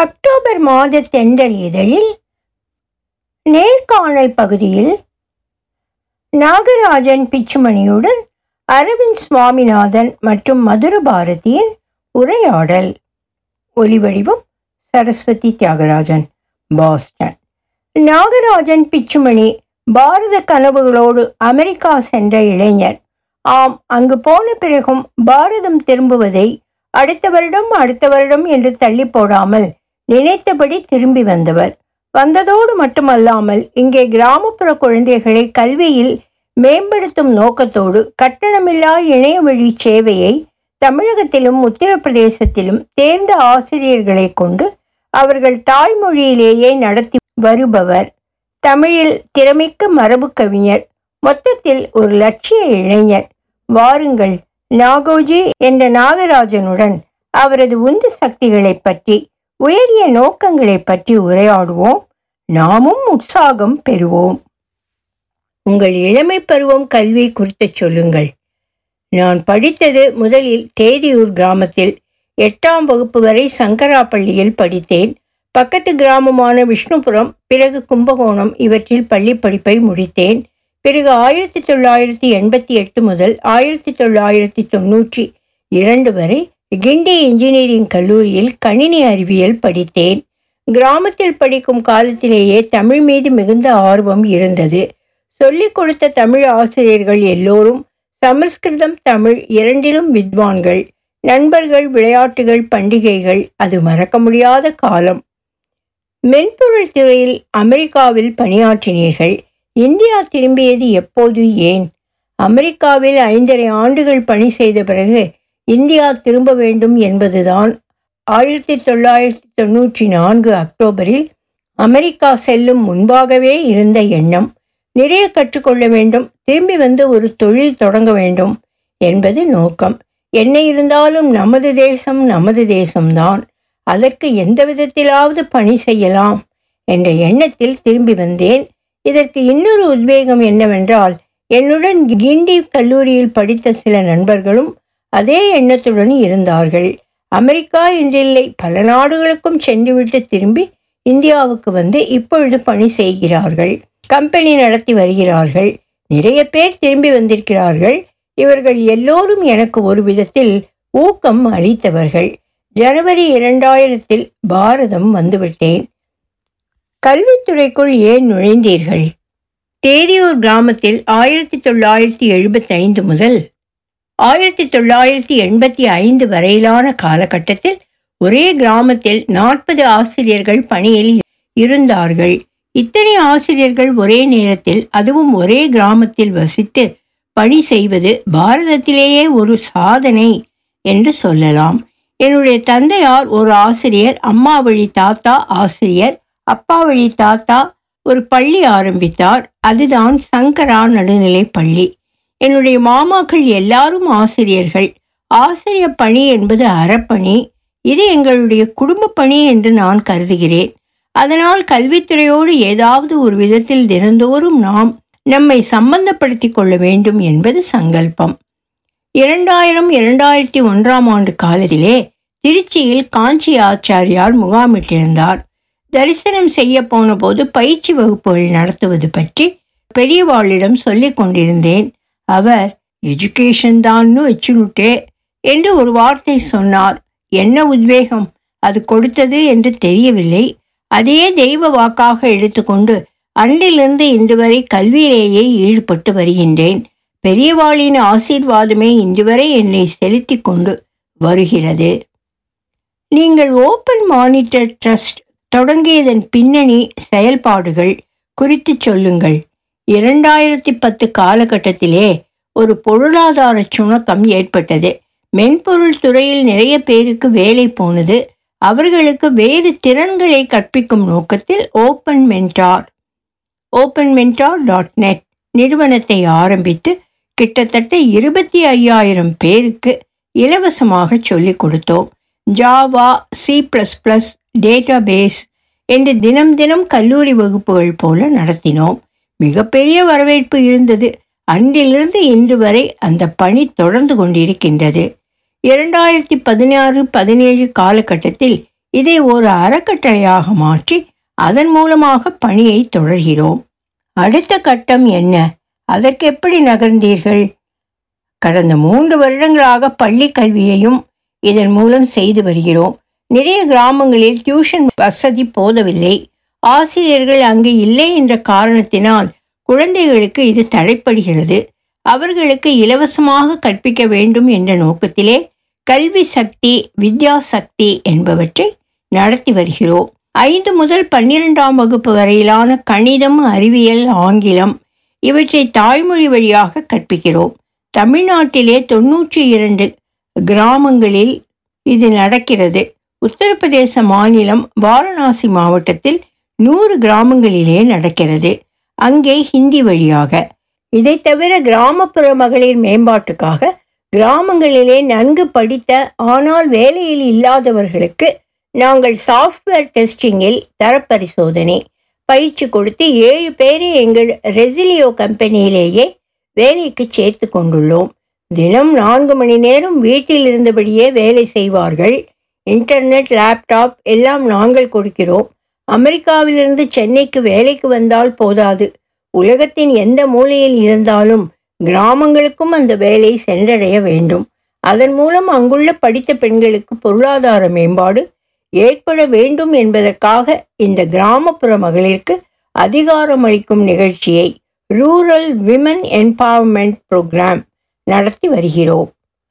October மாத தெண்டல் இதழில் நேர்காணல் பகுதியில் நாகராஜன் பிச்சுமணியுடன் அரவிந்த் சுவாமிநாதன் மற்றும் மதுர பாரதியின் உரையாடல் ஒலிவடிவம் சரஸ்வதி தியாகராஜன் பாஸ்டன் நாகராஜன் பிச்சுமணி பாரத கனவுகளோடு அமெரிக்கா சென்ற இளைஞர் ஆம் அங்கு போன பிறகும் பாரதம் திரும்புவதை அடுத்த வருடம் அடுத்த வருடம் என்று தள்ளி போடாமல் நினைத்தபடி திரும்பி வந்தவர் வந்ததோடு மட்டுமல்லாமல் இங்கே கிராமப்புற குழந்தைகளை கல்வியில் மேம்படுத்தும் நோக்கத்தோடு கட்டணமில்லா இணைய வழி சேவையை தமிழகத்திலும் உத்தரப்பிரதேசத்திலும் தேர்ந்த ஆசிரியர்களை கொண்டு அவர்கள் தாய்மொழியிலேயே நடத்தி வருபவர் தமிழில் திறமிக்க மரபு கவிஞர் மொத்தத்தில் ஒரு லட்சிய இளைஞர் வாருங்கள் நாகோஜி என்ற நாகராஜனுடன் அவரது உந்து சக்திகளை பற்றி உயரிய நோக்கங்களை பற்றி உரையாடுவோம் நாமும் உற்சாகம் பெறுவோம் உங்கள் இளமை பருவம் கல்வி குறித்து சொல்லுங்கள் நான் படித்தது முதலில் தேதியூர் கிராமத்தில் எட்டாம் வகுப்பு வரை சங்கராப்பள்ளியில் படித்தேன் பக்கத்து கிராமமான விஷ்ணுபுரம் பிறகு கும்பகோணம் இவற்றில் பள்ளி படிப்பை முடித்தேன் பிறகு ஆயிரத்தி தொள்ளாயிரத்தி எண்பத்தி எட்டு முதல் ஆயிரத்தி தொள்ளாயிரத்தி தொண்ணூற்றி இரண்டு வரை கிண்டி இன்ஜினியரிங் கல்லூரியில் கணினி அறிவியல் படித்தேன் கிராமத்தில் படிக்கும் காலத்திலேயே தமிழ் மீது மிகுந்த ஆர்வம் இருந்தது சொல்லிக் கொடுத்த தமிழ் ஆசிரியர்கள் எல்லோரும் சமஸ்கிருதம் தமிழ் இரண்டிலும் வித்வான்கள் நண்பர்கள் விளையாட்டுகள் பண்டிகைகள் அது மறக்க முடியாத காலம் மென்பொருள் துறையில் அமெரிக்காவில் பணியாற்றினீர்கள் இந்தியா திரும்பியது எப்போது ஏன் அமெரிக்காவில் ஐந்தரை ஆண்டுகள் பணி செய்த பிறகு இந்தியா திரும்ப வேண்டும் என்பதுதான் ஆயிரத்தி தொள்ளாயிரத்தி தொண்ணூற்றி நான்கு அக்டோபரில் அமெரிக்கா செல்லும் முன்பாகவே இருந்த எண்ணம் நிறைய கற்றுக்கொள்ள வேண்டும் திரும்பி வந்து ஒரு தொழில் தொடங்க வேண்டும் என்பது நோக்கம் என்ன இருந்தாலும் நமது தேசம் நமது தேசம்தான் அதற்கு எந்த விதத்திலாவது பணி செய்யலாம் என்ற எண்ணத்தில் திரும்பி வந்தேன் இதற்கு இன்னொரு உத்வேகம் என்னவென்றால் என்னுடன் கிண்டி கல்லூரியில் படித்த சில நண்பர்களும் அதே எண்ணத்துடன் இருந்தார்கள் அமெரிக்கா என்றில்லை பல நாடுகளுக்கும் சென்றுவிட்டு திரும்பி இந்தியாவுக்கு வந்து இப்பொழுது பணி செய்கிறார்கள் கம்பெனி நடத்தி வருகிறார்கள் நிறைய பேர் திரும்பி வந்திருக்கிறார்கள் இவர்கள் எல்லோரும் எனக்கு ஒரு விதத்தில் ஊக்கம் அளித்தவர்கள் ஜனவரி இரண்டாயிரத்தில் பாரதம் வந்துவிட்டேன் கல்வித்துறைக்குள் ஏன் நுழைந்தீர்கள் தேதியூர் கிராமத்தில் ஆயிரத்தி தொள்ளாயிரத்தி எழுபத்தைந்து முதல் ஆயிரத்தி தொள்ளாயிரத்தி எண்பத்தி ஐந்து வரையிலான காலகட்டத்தில் ஒரே கிராமத்தில் நாற்பது ஆசிரியர்கள் பணியில் இருந்தார்கள் இத்தனை ஆசிரியர்கள் ஒரே நேரத்தில் அதுவும் ஒரே கிராமத்தில் வசித்து பணி செய்வது பாரதத்திலேயே ஒரு சாதனை என்று சொல்லலாம் என்னுடைய தந்தையார் ஒரு ஆசிரியர் அம்மா வழி தாத்தா ஆசிரியர் அப்பா வழி தாத்தா ஒரு பள்ளி ஆரம்பித்தார் அதுதான் சங்கரா நடுநிலை பள்ளி என்னுடைய மாமாக்கள் எல்லாரும் ஆசிரியர்கள் ஆசிரிய பணி என்பது அறப்பணி இது எங்களுடைய குடும்ப பணி என்று நான் கருதுகிறேன் அதனால் கல்வித்துறையோடு ஏதாவது ஒரு விதத்தில் தினந்தோறும் நாம் நம்மை சம்பந்தப்படுத்தி கொள்ள வேண்டும் என்பது சங்கல்பம் இரண்டாயிரம் இரண்டாயிரத்தி ஒன்றாம் ஆண்டு காலத்திலே திருச்சியில் காஞ்சி ஆச்சாரியார் முகாமிட்டிருந்தார் தரிசனம் செய்ய போன போது பயிற்சி வகுப்புகள் நடத்துவது பற்றி பெரியவாளிடம் சொல்லிக் கொண்டிருந்தேன் அவர் எஜுகேஷன் தான்னு வச்சுனுட்டே என்று ஒரு வார்த்தை சொன்னார் என்ன உத்வேகம் அது கொடுத்தது என்று தெரியவில்லை அதே தெய்வ வாக்காக எடுத்துக்கொண்டு அன்றிலிருந்து இன்று வரை கல்வியிலேயே ஈடுபட்டு வருகின்றேன் பெரியவாளின் ஆசீர்வாதமே இன்று வரை என்னை செலுத்தி கொண்டு வருகிறது நீங்கள் ஓப்பன் மானிட்டர் ட்ரஸ்ட் தொடங்கியதன் பின்னணி செயல்பாடுகள் குறித்து சொல்லுங்கள் இரண்டாயிரத்தி பத்து காலகட்டத்திலே ஒரு பொருளாதார சுணக்கம் ஏற்பட்டது மென்பொருள் துறையில் நிறைய பேருக்கு வேலை போனது அவர்களுக்கு வேறு திறன்களை கற்பிக்கும் நோக்கத்தில் Open Mentor Open mentor dot net நிறுவனத்தை ஆரம்பித்து கிட்டத்தட்ட இருபத்தி ஐயாயிரம் பேருக்கு இலவசமாக சொல்லிக் கொடுத்தோம் Java C plus plus database என்று தினம் தினம் கல்லூரி வகுப்புகள் போல நடத்தினோம் மிகப்பெரிய வரவேற்பு இருந்தது அன்றிலிருந்து இன்று வரை அந்த பணி தொடர்ந்து கொண்டிருக்கின்றது இரண்டாயிரத்தி பதினாறு பதினேழு காலகட்டத்தில் இதை ஒரு அறக்கட்டளையாக மாற்றி அதன் மூலமாக பணியை தொடர்கிறோம் அடுத்த கட்டம் என்ன அதற்கு எப்படி நகர்ந்தீர்கள் கடந்த மூன்று வருடங்களாக பள்ளி கல்வியையும் இதன் மூலம் செய்து வருகிறோம் நிறைய கிராமங்களில் டியூஷன் வசதி போதவில்லை ஆசிரியர்கள் அங்கு இல்லை என்ற காரணத்தினால் குழந்தைகளுக்கு இது தடைப்படுகிறது அவர்களுக்கு இலவசமாக கற்பிக்க வேண்டும் என்ற நோக்கத்திலே கல்வி சக்தி வித்யா சக்தி என்பவற்றை நடத்தி வருகிறோம் ஐந்து முதல் பன்னிரெண்டாம் வகுப்பு வரையிலான கணிதம் அறிவியல் ஆங்கிலம் இவற்றை தாய்மொழி வழியாக கற்பிக்கிறோம் தமிழ்நாட்டிலே தொன்னூற்றி இரண்டு கிராமங்களில் இது நடக்கிறது உத்தரப்பிரதேச மாநிலம் வாரணாசி மாவட்டத்தில் நூறு கிராமங்களிலே நடக்கிறது அங்கே ஹிந்தி வழியாக இதை தவிர கிராமப்புற மகளிர் மேம்பாட்டுக்காக கிராமங்களிலே நன்கு படித்த ஆனால் வேலையில் இல்லாதவர்களுக்கு நாங்கள் சாஃப்ட்வேர் டெஸ்டிங்கில் தரப்பரிசோதனை பயிற்சி கொடுத்து ஏழு பேரை எங்கள் ரெசிலியோ கம்பெனியிலேயே வேலைக்கு சேர்த்து கொண்டுள்ளோம் தினம் நான்கு மணி நேரம் வீட்டில் இருந்தபடியே வேலை செய்வார்கள் இன்டர்நெட் லேப்டாப் எல்லாம் நாங்கள் கொடுக்கிறோம் அமெரிக்காவிலிருந்து சென்னைக்கு வேலைக்கு வந்தால் போதாது உலகத்தின் எந்த மூலையில் இருந்தாலும் கிராமங்களுக்கும் அந்த வேலை சென்றடைய வேண்டும் அதன் மூலம் அங்குள்ள படித்த பெண்களுக்கு பொருளாதார மேம்பாடு ஏற்பட வேண்டும் என்பதற்காக இந்த கிராமப்புற மகளிருக்கு அதிகாரமளிக்கும் நிகழ்ச்சியை ரூரல் விமன் என்பவர்மெண்ட் புரோகிராம் நடத்தி வருகிறோம்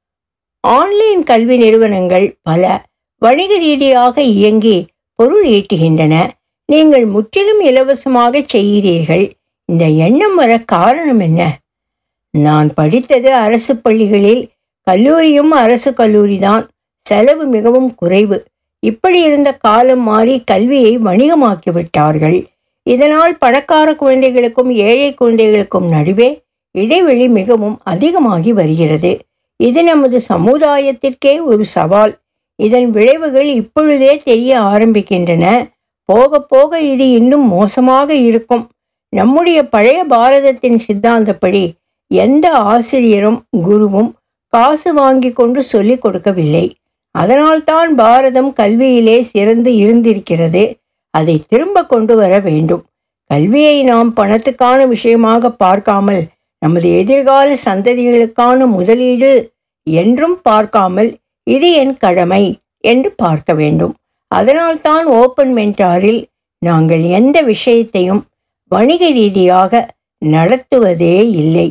ஆன்லைன் கல்வி நிறுவனங்கள் பல வணிக ரீதியாக இயங்கி பொருள் ஈட்டுகின்றன நீங்கள் முற்றிலும் இலவசமாக செய்கிறீர்கள் இந்த எண்ணம் வர காரணம் என்ன நான் படித்தது அரசு பள்ளிகளில் கல்லூரியும் அரசு கல்லூரிதான் செலவு மிகவும் குறைவு இப்படி இருந்த காலம் மாறி கல்வியை வணிகமாக்கி விட்டார்கள் இதனால் பணக்கார குழந்தைகளுக்கும் ஏழை குழந்தைகளுக்கும் நடுவே இடைவெளி மிகவும் அதிகமாகி வருகிறது இது நமது சமுதாயத்திற்கே ஒரு சவால் இதன் விளைவுகள் இப்பொழுதே தெரிய ஆரம்பிக்கின்றன போக போக இது இன்னும் மோசமாக இருக்கும் நம்முடைய பழைய பாரதத்தின் சித்தாந்தப்படி எந்த ஆசிரியரும் குருவும் காசு வாங்கி கொண்டு சொல்லிக் கொடுக்கவில்லை அதனால்தான் பாரதம் கல்வியிலே சிறந்து இருந்திருக்கிறது அதை திரும்ப கொண்டு வர வேண்டும் கல்வியை நாம் பணத்துக்கான விஷயமாக பார்க்காமல் நமது எதிர்கால சந்ததிகளுக்கான முதலீடு என்றும் பார்க்காமல் இது என் கடமை என்று பார்க்க வேண்டும் அதனால்தான் ஓப்பன் மென்டாரில் நாங்கள் எந்த விஷயத்தையும் வணிக ரீதியாக நடத்துவதே இல்லை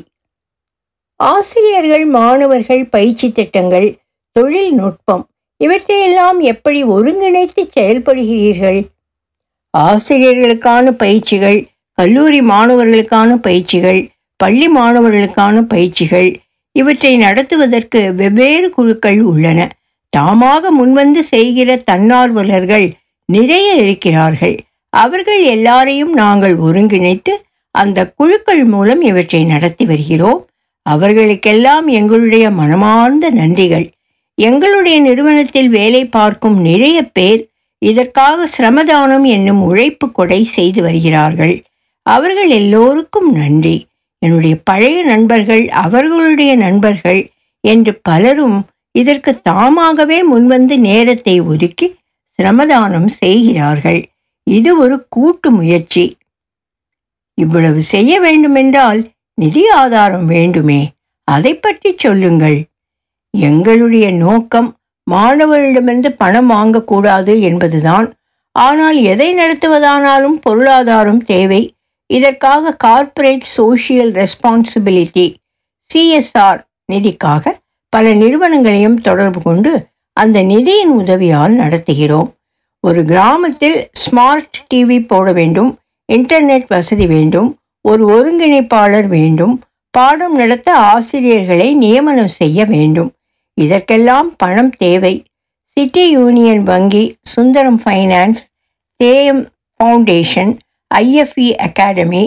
ஆசிரியர்கள் மாணவர்கள் பயிற்சி திட்டங்கள் தொழில்நுட்பம் இவற்றையெல்லாம் எப்படி ஒருங்கிணைத்து செயல்படுகிறீர்கள் ஆசிரியர்களுக்கான பயிற்சிகள் கல்லூரி மாணவர்களுக்கான பயிற்சிகள் பள்ளி மாணவர்களுக்கான பயிற்சிகள் இவற்றை நடத்துவதற்கு வெவ்வேறு குழுக்கள் உள்ளன தாமாக முன்வந்து செய்கிற தன்னார்வலர்கள் நிறைய இருக்கிறார்கள் அவர்கள் எல்லாரையும் நாங்கள் ஒருங்கிணைத்து அந்த குழுக்கள் மூலம் இவற்றை நடத்தி வருகிறோம் அவர்களுக்கெல்லாம் எங்களுடைய மனமார்ந்த நன்றிகள் எங்களுடைய நிறுவனத்தில் வேலை பார்க்கும் நிறைய பேர் இதற்காக சிரமதானம் என்னும் உழைப்பு கொடை செய்து வருகிறார்கள் அவர்கள் எல்லோருக்கும் நன்றி என்னுடைய பழைய நண்பர்கள் அவர்களுடைய நண்பர்கள் என்று பலரும் இதற்கு தாமாகவே முன்வந்து நேரத்தை ஒதுக்கி சிரமதானம் செய்கிறார்கள் இது ஒரு கூட்டு முயற்சி இவ்வளவு செய்ய வேண்டுமென்றால் நிதி ஆதாரம் வேண்டுமே அதை பற்றி சொல்லுங்கள் எங்களுடைய நோக்கம் மாணவர்களிடமிருந்து பணம் வாங்கக்கூடாது என்பதுதான் ஆனால் எதை நடத்துவதானாலும் பொருளாதாரம் தேவை இதற்காக கார்ப்பரேட் சோஷியல் ரெஸ்பான்சிபிலிட்டி சிஎஸ்ஆர் நிதிக்காக பல நிறுவனங்களையும் தொடர்பு கொண்டு அந்த நிதியின் உதவியால் நடத்துகிறோம் ஒரு கிராமத்தில் ஸ்மார்ட் டிவி போட வேண்டும் இன்டர்நெட் வசதி வேண்டும் ஒரு ஒருங்கிணைப்பாளர் வேண்டும் பாடம் நடத்த ஆசிரியர்களை நியமனம் செய்ய வேண்டும் இதற்கெல்லாம் பணம் தேவை சிட்டி யூனியன் வங்கி சுந்தரம் ஃபைனான்ஸ் தேஎம் Foundation IFE Academy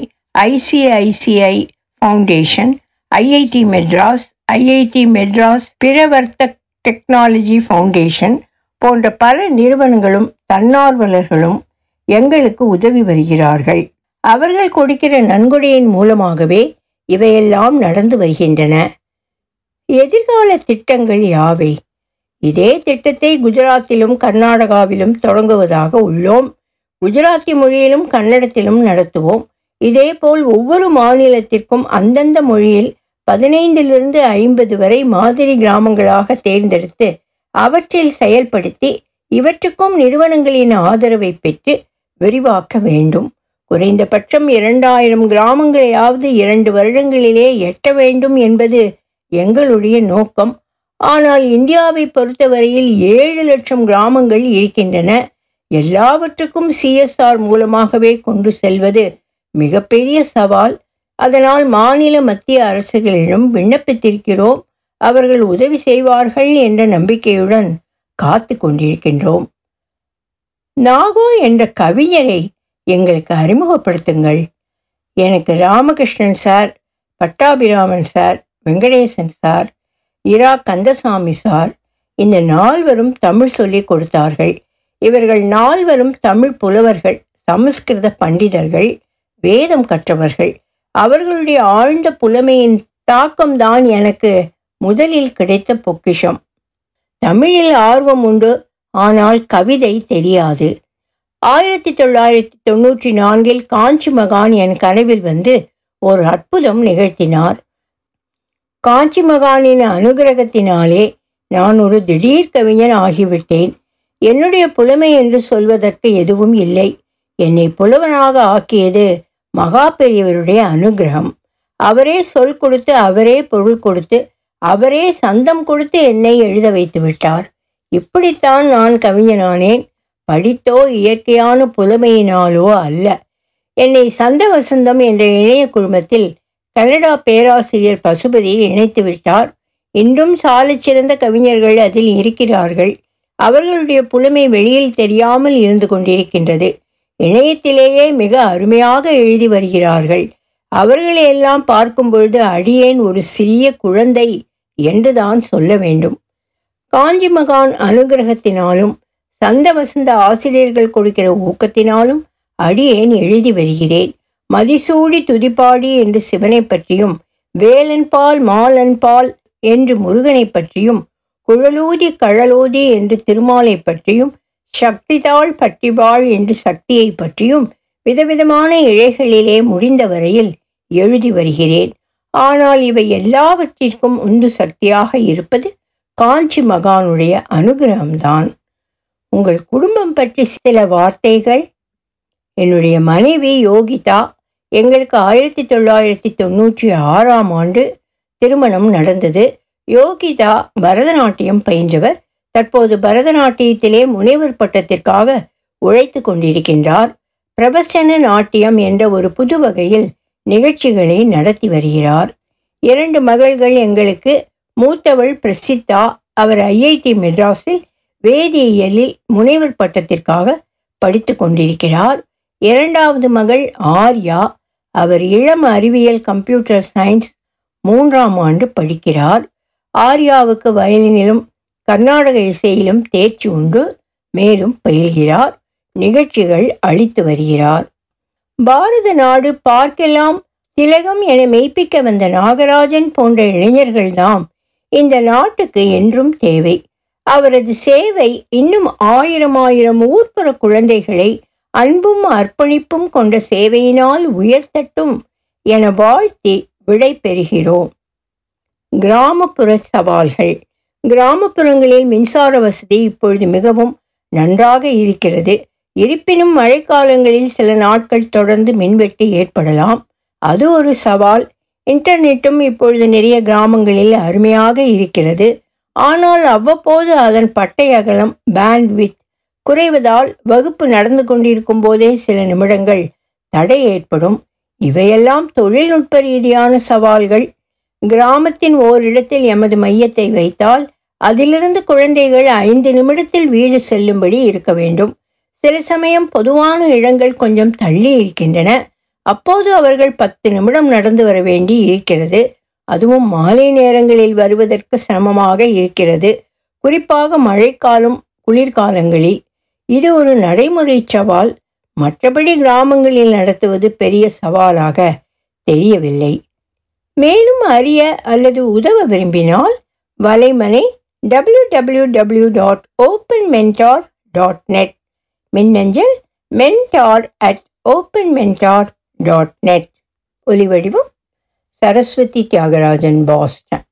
ICICI Foundation IIT Madras IIT Madras Pravartak Technology Foundation போன்ற பல நிறுவனங்களும் தன்னார்வலர்களும் எங்களுக்கு உதவி வருகிறார்கள் அவர்கள் கொடுக்கிற நன்கொடையின் மூலமாகவே இவையெல்லாம் நடந்து வருகின்றன எதிர்கால திட்டங்கள் யாவை இதே திட்டத்தை குஜராத்திலும் கர்நாடகாவிலும் தொடங்குவதாக உள்ளோம் குஜராத்தி மொழியிலும் கன்னடத்திலும் நடத்துவோம் இதேபோல் ஒவ்வொரு மாநிலத்திற்கும் அந்தந்த மொழியில் பதினைந்திலிருந்து ஐம்பது வரை மாதிரி கிராமங்களாக தேர்ந்தெடுத்து அவற்றில் செயல்படுத்தி இவற்றுக்கும் நிறுவனங்களின் ஆதரவை பெற்று விரிவாக்க வேண்டும் குறைந்தபட்சம் இரண்டாயிரம் கிராமங்களையாவது இரண்டு வருடங்களிலே எட்ட வேண்டும் என்பது எங்களுடைய நோக்கம் ஆனால் இந்தியாவை பொறுத்தவரையில் ஏழு லட்சம் கிராமங்கள் இருக்கின்றன எல்லாவற்றுக்கும் சிஎஸ்ஆர் மூலமாகவே கொண்டு செல்வது மிகப்பெரிய சவால் அதனால் மாநில மத்திய அரசுகளிடம் விண்ணப்பித்திருக்கிறோம் அவர்கள் உதவி செய்வார்கள் என்ற நம்பிக்கையுடன் காத்து கொண்டிருக்கின்றோம் நாகோ என்ற கவிஞரை எங்களுக்கு அறிமுகப்படுத்துங்கள் எனக்கு Ramakrishnan sir Pattabiraman sir Venkatesan sir Ra Kandasamy sir இந்த நால்வரும் தமிழ் சொல்லிக் கொடுத்தார்கள் இவர்கள் நால்வரும் தமிழ் புலவர்கள் சமஸ்கிருத பண்டிதர்கள் வேதம் கற்றவர்கள் அவர்களுடைய ஆழ்ந்த புலமையின் தாக்கம்தான் எனக்கு முதலில் கிடைத்த பொக்கிஷம் தமிழில் ஆர்வம் உண்டு ஆனால் கவிதை தெரியாது ஆயிரத்தி தொள்ளாயிரத்தி தொண்ணூற்றி நான்கில் காஞ்சி மகான் என் கனவில் வந்து ஒரு அற்புதம் நிகழ்த்தினார் காஞ்சி மகானின் அனுகிரகத்தினாலே நான் ஒரு திடீர் கவிஞன் ஆகிவிட்டேன் என்னுடைய புலமை என்று சொல்வதற்கு எதுவும் இல்லை என்னை புலவனாக ஆக்கியது மகா பெரியவருடைய அனுகிரகம் அவரே சொல் கொடுத்து அவரே பொருள் கொடுத்து அவரே சந்தம் கொடுத்து என்னை எழுத வைத்து விட்டார் இப்படித்தான் நான் கவிஞனானேன் படித்தோ இயற்கையான புலமையினாலோ அல்ல என்னை சந்த வசந்தம் என்ற இணைய குழுமத்தில் கனடா பேராசிரியர் பசுபதி இணைத்து விட்டார் இன்றும் சாலச்சிறந்த கவிஞர்கள் அதில் இருக்கிறார்கள் அவர்களுடைய புலமை வெளியில் தெரியாமல் இருந்து கொண்டிருக்கின்றது இணையத்திலேயே மிக அருமையாக எழுதி வருகிறார்கள் அவர்களையெல்லாம் பார்க்கும் பொழுது அடியேன் ஒரு சிறிய குழந்தை என்றுதான் சொல்ல வேண்டும் காஞ்சி மகான் அனுகிரகத்தினாலும் சந்த வசந்த ஆசிரியர்கள் கொடுக்கிற ஊக்கத்தினாலும் அடியேன் எழுதி வருகிறேன் மதிசூடி துதிப்பாடி என்று சிவனை பற்றியும் வேலன்பால் மாலன்பால் என்று முருகனை பற்றியும் குழலூதி கழலூதி என்று திருமாலை பற்றியும் சக்திதாள் பட்டிவாள் என்று சக்தியை பற்றியும் விதவிதமான இழைகளிலே முடிந்த வரையில் எழுதி வருகிறேன் ஆனால் இவை எல்லாவற்றிற்கும் உந்து சக்தியாக இருப்பது காஞ்சி மகானுடைய அனுகிரகம்தான் உங்கள் குடும்பம் பற்றி சில வார்த்தைகள் என்னுடைய மனைவி யோகிதா எங்களுக்கு ஆயிரத்தி தொள்ளாயிரத்தி தொண்ணூற்றி ஆறாம் ஆண்டு திருமணம் நடந்தது யோகிதா பரதநாட்டியம் பயின்றவர் தற்போது பரதநாட்டியத்திலே முனைவர் பட்டத்திற்காக உழைத்து கொண்டிருக்கின்றார் பிரபசன நாட்டியம் என்ற ஒரு புது வகையில் நிகழ்ச்சிகளை நடத்தி வருகிறார் இரண்டு மகள்கள் எங்களுக்கு மூத்தவள் பிரசித்தா அவர் ஐஐடி மெட்ராஸில் வேதியியலில் முனைவர் பட்டத்திற்காக படித்து கொண்டிருக்கிறார் இரண்டாவது மகள் ஆர்யா அவர் இளம் அறிவியல் கம்ப்யூட்டர் சயின்ஸ் மூன்றாம் ஆண்டு படிக்கிறார் ஆர்யாவுக்கு வயலினிலும் கர்நாடக இசையிலும் தேர்ச்சி உண்டு மேலும் பயில்கிறார் நிகழ்ச்சிகள் அளித்து வருகிறார் பாரத நாடு பார்க்கெல்லாம் திலகம் என மெய்ப்பிக்க வந்த நாகராஜன் போன்ற இளைஞர்கள்தாம் இந்த நாட்டுக்கு என்றும் தேவை அவரது சேவை இன்னும் ஆயிரம் ஆயிரம் ஊர்ப்புற குழந்தைகளை அன்பும் அர்ப்பணிப்பும் கொண்ட சேவையினால் உயர்த்தட்டும் என வாழ்த்தி விடை பெறுகிறோம் கிராமப்புற சவால்கள் கிராமப்புறங்களில் மின்சார வசதி இப்பொழுது மிகவும் நன்றாக இருக்கிறது இருப்பினும் மழைக்காலங்களில் சில நாட்கள் தொடர்ந்து மின்வெட்டு ஏற்படலாம் அது ஒரு சவால் இன்டர்நெட்டும் இப்பொழுது நிறைய கிராமங்களில் அருமையாக இருக்கிறது ஆனால் அவ்வப்போது அதன் பட்டை அகலம் பேண்ட்வித் குறைவதால் வகுப்பு நடந்து கொண்டிருக்கும் போதே சில நிமிடங்கள் தடை ஏற்படும் இவையெல்லாம் தொழில்நுட்ப ரீதியான சவால்கள் கிராமத்தின் ஓரிடத்தில் எமது மையத்தை வைத்தால் அதிலிருந்து குழந்தைகள் ஐந்து நிமிடத்தில் வீடு செல்லும்படி இருக்க வேண்டும் சில சமயம் பொதுவான இடங்கள் கொஞ்சம் தள்ளி இருக்கின்றன அப்போது அவர்கள் பத்து நிமிடம் நடந்து வர வேண்டி இருக்கிறது அதுவும் மாலை நேரங்களில் வருவதற்கு சிரமமாக இருக்கிறது குறிப்பாக மழைக்காலம் குளிர்காலங்களில் இது ஒரு நடைமுறை சவால் மற்றபடி கிராமங்களில் நடத்துவது பெரிய சவாலாக தெரியவில்லை மேலும் அறிய அல்லது உதவ விரும்பினால் வலைமனை W W W dot open mentor dot net மின்னஞ்சல் mentor at open mentor dot net ஒலிவடிவம் சரஸ்வதி தியாகராஜன் பாஸ்டன்